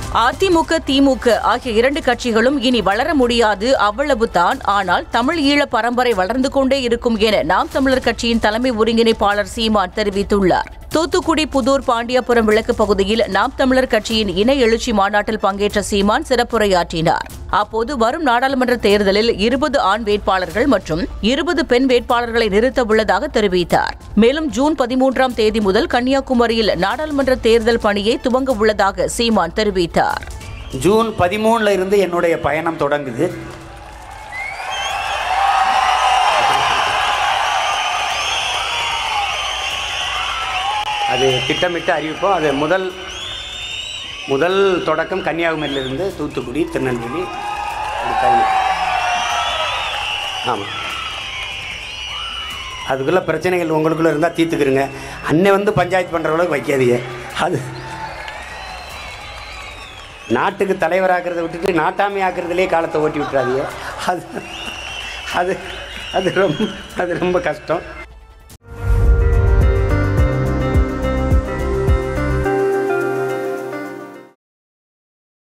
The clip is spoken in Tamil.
அதிமுக திமுக ஆகிய இரண்டு கட்சிகளும் இனி வளர முடியாது அவ்வளவுதான் ஆனால் தமிழ் ஈழ பரம்பரை வளர்ந்து கொண்டே இருக்கும் என நாம் தமிழர் கட்சியின் தலைமை ஒருங்கிணைப்பாளர் சீமான் தெரிவித்துள்ளார் தூத்துக்குடி புதூர் பாண்டியபுரம் விளக்கு பகுதியில் நாம் தமிழர் கட்சியின் இணை எழுச்சி மாநாட்டில் பங்கேற்ற சீமான் சிறப்புரையாற்றினார் அப்போது வரும் நாடாளுமன்ற தேர்தலில் இருபது ஆண் வேட்பாளர்கள் மற்றும் இருபது பெண் வேட்பாளர்களை நிறுத்த உள்ளதாக தெரிவித்தார் மேலும் ஜூன் பதிமூன்றாம் தேதி முதல் கன்னியாகுமரியில் நாடாளுமன்ற தேர்தல் பணியை துவங்க உள்ளதாக சீமான் தெரிவித்தார் ஜூன் பதிமூணுல இருந்து என்னுடைய பயணம் தொடங்குது அது திட்டமிட்டு அறிவிப்போம் அது முதல் முதல் தொடக்கம் கன்னியாகுமரியிலிருந்து தூத்துக்குடி திருநெல்வேலி ஆமாம் அதுக்குள்ள பிரச்சனைகள் உங்களுக்குள்ள இருந்தால் தீர்த்துக்கிறங்க அன்னை வந்து பஞ்சாயத்து பண்ணுற அளவுக்கு வைக்காதீங்க அது நாட்டுக்கு தலைவராக்கிறத விட்டுட்டு நாட்டாமை ஆக்கிறதுலே காலத்தை ஓட்டி விட்டுறாதீங்க அது அது அது ரொம்ப அது ரொம்ப கஷ்டம்